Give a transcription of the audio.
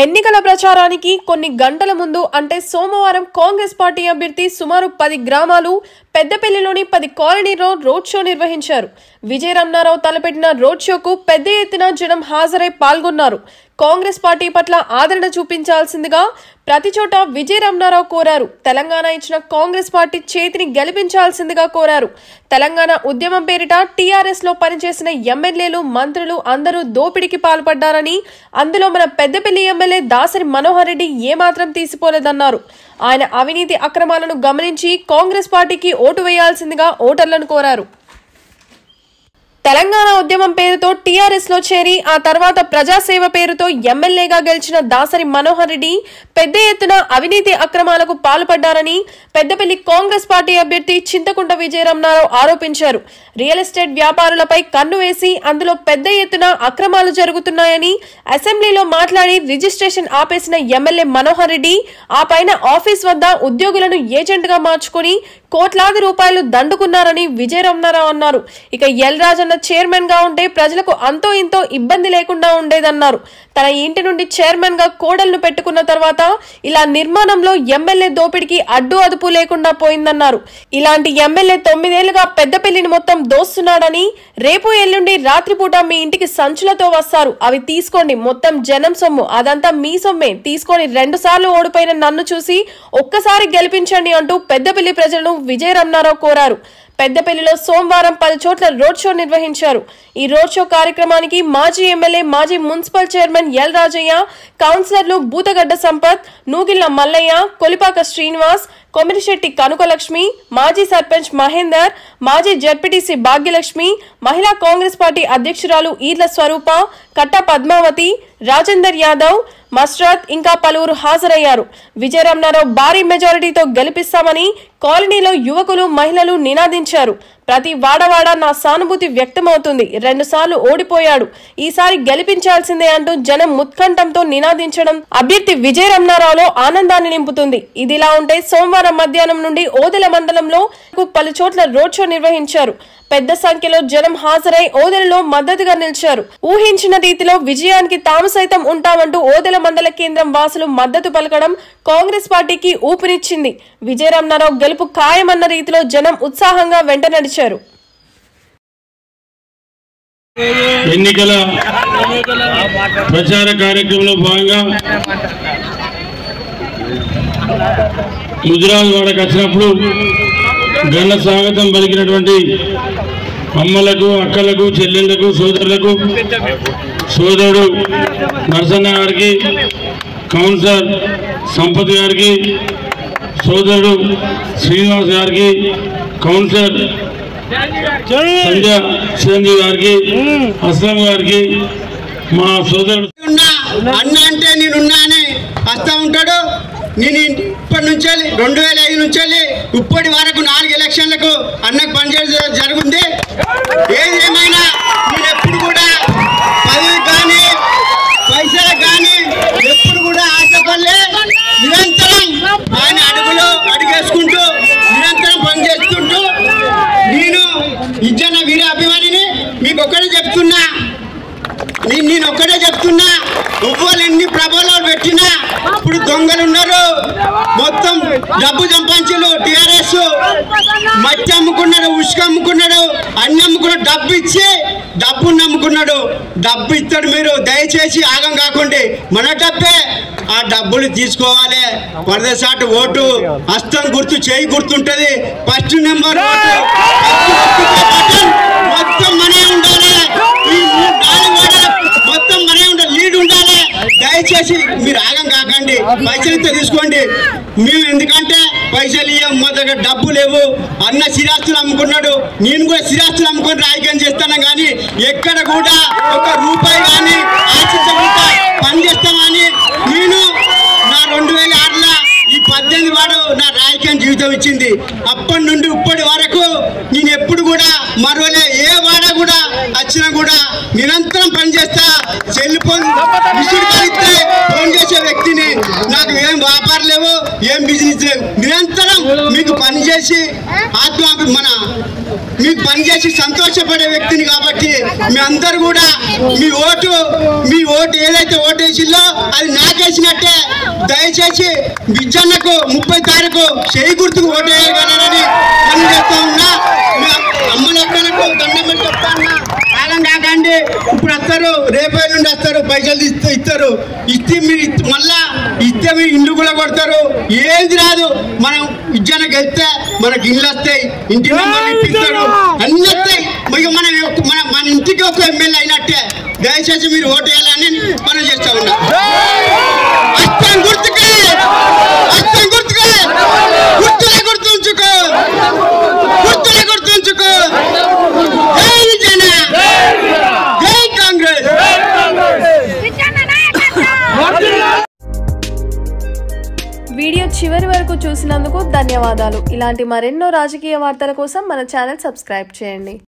ఎన్నికల ప్రచారానికి కొన్ని గంటల ముందు అంటే సోమవారం కాంగ్రెస్ పార్టీ అభ్యర్థి సుమారు పది గ్రామాలు పెద్దపల్లిలోని పది కాలనీలో రోడ్ షో నిర్వహించారు విజయ రమణారావు తలపెట్టిన రోడ్ షోకు పెద్ద ఎత్తున జనం హాజరై పాల్గొన్నారు కాంగ్రెస్ పార్టీ పట్ల ఆదరణ చూపించాల్సిందిగా ప్రతి చోట విజయ రమణారావు కోరారు తెలంగాణ ఇచ్చిన కాంగ్రెస్ పార్టీ చేతిని గెలిపించాల్సిందిగా కోరారు తెలంగాణ ఉద్యమం పేరిట టీఆర్ఎస్ లో పనిచేసిన ఎమ్మెల్యేలు మంత్రులు అందరూ దోపిడీకి పాల్పడ్డారని అందులో మన పెద్దపల్లి ఎమ్మెల్యే దాసరి మనోహర్ రెడ్డి ఏమాత్రం తీసిపోలేదన్నారు ఆయన అవినీతి అక్రమాలను గమనించి కాంగ్రెస్ పార్టీకి ఓటు వేయాల్సిందిగా ఓటర్లను కోరారు తెలంగాణ ఉద్యమం పేరుతో టీఆర్ఎస్ లో చేరి ఆ తర్వాత ప్రజాసేవ పేరుతో ఎమ్మెల్యేగా గెలిచిన దాసరి మనోహర్ రెడ్డి పెద్ద ఎత్తున అవినీతి అక్రమాలకు పాల్పడ్డారని పెద్దపల్లి కాంగ్రెస్ పార్టీ అభ్యర్థి చింతకుంట విజయరమణారావు ఆరోపించారు రియల్ ఎస్టేట్ వ్యాపారులపై కన్ను వేసి అందులో పెద్ద ఎత్తున అక్రమాలు జరుగుతున్నాయని అసెంబ్లీలో మాట్లాడి రిజిస్ట్రేషన్ ఆపేసిన ఎమ్మెల్యే మనోహర్ రెడ్డి ఆ పైన ఆఫీస్ వద్ద ఉద్యోగులను ఏజెంట్ గా మార్చుకుని కోట్లాది రూపాయలు దండుకున్నారని విజయరమణారావు అన్నారు ఇక ఎల్ రాజన్న చైర్మన్ గా ఉంటే ప్రజలకు అంతో ఇంతో ఇబ్బంది లేకుండా ఉండేదన్నారు తన ఇంటి నుండి చైర్మన్ గా కోడలను పెట్టుకున్న తర్వాత ఇలా నిర్మాణంలో ఎమ్మెల్యే దోపిడికి అడ్డు అదుపు లేకుండా పోయిందన్నారు ఇలాంటి ఎమ్మెల్యే తొమ్మిదేళ్లుగా పెద్దపల్లిని మొత్తం దోస్తున్నాడని రేపు ఎల్లుండి రాత్రిపూట మీ ఇంటికి సంచులతో వస్తారు అవి తీసుకోండి మొత్తం జనం సొమ్ము అదంతా మీ సొమ్మే తీసుకొని రెండు సార్లు ఓడిపోయిన నన్ను చూసి ఒక్కసారి గెలిపించండి అంటూ పెద్దపల్లి ప్రజలను విజయ రమణారావు కోరారు పెద్దపల్లిలో సోమవారం పలు చోట్ల రోడ్ షో నిర్వహించారు ఈ రోడ్ షో కార్యక్రమానికి మాజీ ఎమ్మెల్యే మాజీ మున్సిపల్ చైర్మన్ ఎల్ రాజయ్య కౌన్సిలర్లు బూతగడ్డ సంపత్ నూగిళ్ల మల్లయ్య కొలిపాక శ్రీనివాస్ కొమిరిశెట్టి కనుకలక్ష్మి మాజీ సర్పంచ్ మహేందర్ మాజీ జడ్పీటీసీ భాగ్యలక్ష్మి మహిళా కాంగ్రెస్ పార్టీ అధ్యక్షురాలు ఈర్ల స్వరూప కట్ట పద్మావతి రాజేందర్ యాదవ్ మస్రాత్ ఇంకా పలువురు హాజరయ్యారు విజయరమణారావు భారీ మెజారిటీతో గెలిపిస్తామని కాలనీలో యువకులు మహిళలు నినాదించారు ప్రతి వాడవాడ నా సానుభూతి వ్యక్తమవుతుంది రెండుసార్లు ఓడిపోయాడు ఈసారి గెలిపించాల్సిందే అంటూ జనం ముత్కంఠంతో నినాదించడం అభ్యర్థి విజయ రమణారావులో ఆనందాన్ని నింపుతుంది ఇదిలా ఉంటే సోమవారం మధ్యాహ్నం నుండి ఓదెల మండలంలో పలు చోట్ల రోడ్ షో నిర్వహించారు పెద్ద సంఖ్యలో జనం హాజరై ఓదెలలో మద్దతుగా నిలిచారు ఊహించిన రీతిలో విజయానికి తాము సైతం ఉంటామంటూ ఓదెల మండల కేంద్రం వాసులు మద్దతు పలకడం కాంగ్రెస్ పార్టీకి ఊపిరిచ్చింది విజయరామనారావు గెలుపు ఖాయమన్న రీతిలో జనం ఉత్సాహంగా వెంట నడిచారు ఎన్నికల ప్రచార కార్యక్రమంలో భాగంగా ముదిరాజు వాడకు వచ్చినప్పుడు ఘన స్వాగతం పలికినటువంటి అమ్మలకు అక్కలకు చెల్లెళ్లకు సోదరులకు సోదరుడు నరసన్న గారికి కౌన్సిలర్ సంపత్ గారికి సోదరుడు శ్రీనివాస్ గారికి కౌన్సిలర్ సంధ్య చిరంజీవి గారికి అస్లం గారికి మా సోదరుడు ఉన్నా అన్న అంటే నేనున్నా అని వస్తూ ఉంటాడు నేను ఇంటి- ఇప్పటి నుంచి వెళ్ళి, రెండు వేల ఐదు నుంచి వెళ్ళి ఇప్పటి వరకు నాలుగు ఎలక్షన్లకు అన్నకు పనిచేసే జరుగుంది ఏది ఏమైనా నేను ఎప్పుడు కూడా పదవి కానీ పైసలకు కానీ ఎప్పుడు కూడా ఆశపడలే నిరంతరం ఆయన అడుగులు అడిగేసుకుంటూ నిరంతరం పనిచేస్తుంటూ నేను ఇజ్జన వీర అభిమానిని మీకు ఒకటే చెప్తున్నా నేను నేను ఒక్కడే చెప్తున్నా ఎవ్వరు ఎన్ని ప్రభావాలు పెట్టినా ఇప్పుడు దొంగలు ఉన్నారు మొత్తం డబ్బు సంపాదించు టిఆర్ఎస్ మట్టి అమ్ముకున్నాడు ఉసుక అమ్ముకున్నాడు అన్ని అమ్ముకున్నాడు డబ్బు ఇచ్చి డబ్బు నమ్ముకున్నాడు డబ్బు ఇస్తాడు మీరు దయచేసి ఆగం కాకండి మన డబ్బే ఆ డబ్బులు తీసుకోవాలి పరదసాటు ఓటు హస్తం గుర్తు చేయి గుర్తుంటది ఫస్ట్ నెంబర్ ఓటు ఫస్ట్ గుర్తుకే బటన్. మొత్తం మనే ఉండాలి ఈ మూడు నాలుగు ఓటలు మొత్తం మనే ఉండాలి లీడ్ ఉండాలి దయచేసి మీరు ఆగం కాకండి పైసలు ఇస్తే తీసుకోండి మేము ఎందుకంటే పైసలు ఇవ్వం మా దగ్గర డబ్బు లేవు అన్న స్థిరాస్తులు అమ్ముకున్నాడు నేను కూడా స్థిరాస్తులు అమ్ముకొని రాజకీయం చేస్తాను కానీ ఎక్కడ కూడా ఒక రూపాయి కానీ ఆశించకుండా పనిచేస్తామని నేను నా రెండు వేల ఆరులో ఈ పద్దెనిమిది వాడు నా రాజకీయం జీవితం ఇచ్చింది అప్పటి నుండి ఇప్పటి వరకు నేను ఎప్పుడు కూడా మరోలే ఏ వాడ కూడా వచ్చినా కూడా నిరంతరం పనిచేస్తా సెల్ ఫోన్ విసుడు కలిస్తే ఫోన్ చేసే వ్యక్తిని నాకు ఏం వ్యాపారం లేవు ఏం బిజినెస్ లేవు నిరంతరం మీకు పనిచేసి ఆత్మ మన మీకు పనిచేసి సంతోషపడే వ్యక్తిని కాబట్టి మీ అందరు కూడా మీ ఓటు మీ ఓటు ఏదైతే ఓటు వేసిందో అది నాకేసినట్టే దయచేసి విజ్జన్నకు ముప్పై తారీఖు చేయి గుర్తుకు ఓటు వేయగలరని పని చేస్తా ఉన్నా మీ అమ్మలు ఎక్కడకు దండం పెట్టి చెప్తాను కాలం కాకండి ఇప్పుడు వస్తారు రేపటి నుండి వస్తారు పైసలు ఇస్తే ఇస్తారు ఇస్తే మీరు ఇస్తే- మళ్ళా ఇస్తే మీరు ఇల్లు కూడా కొడతారు ఏది రాదు మనం విద్యను వెళ్తే మనకి ఇల్లు వస్తాయి ఇంటి నెంబర్లు ఇప్పిస్తారు అన్ని వస్తాయి ఇక మన మన మన ఇంటికి ఒక ఎమ్మెల్యే అయినట్టే దయచేసి మీరు ఓటు వేయాలని మనం చేస్తా ఉన్నాం అస్తం గుర్తుకే అస్తం గుర్తుకే గుర్తులే గుర్తుంచుకో గుర్తులే గుర్తుంచుకో జై జన జై కాంగ్రెస్ వీడియో చివరి వరకు చూసినందుకు ధన్యవాదాలు ఇలాంటి మరెన్నో రాజకీయ వార్తల కోసం మన ఛానల్ సబ్స్క్రైబ్ చేయండి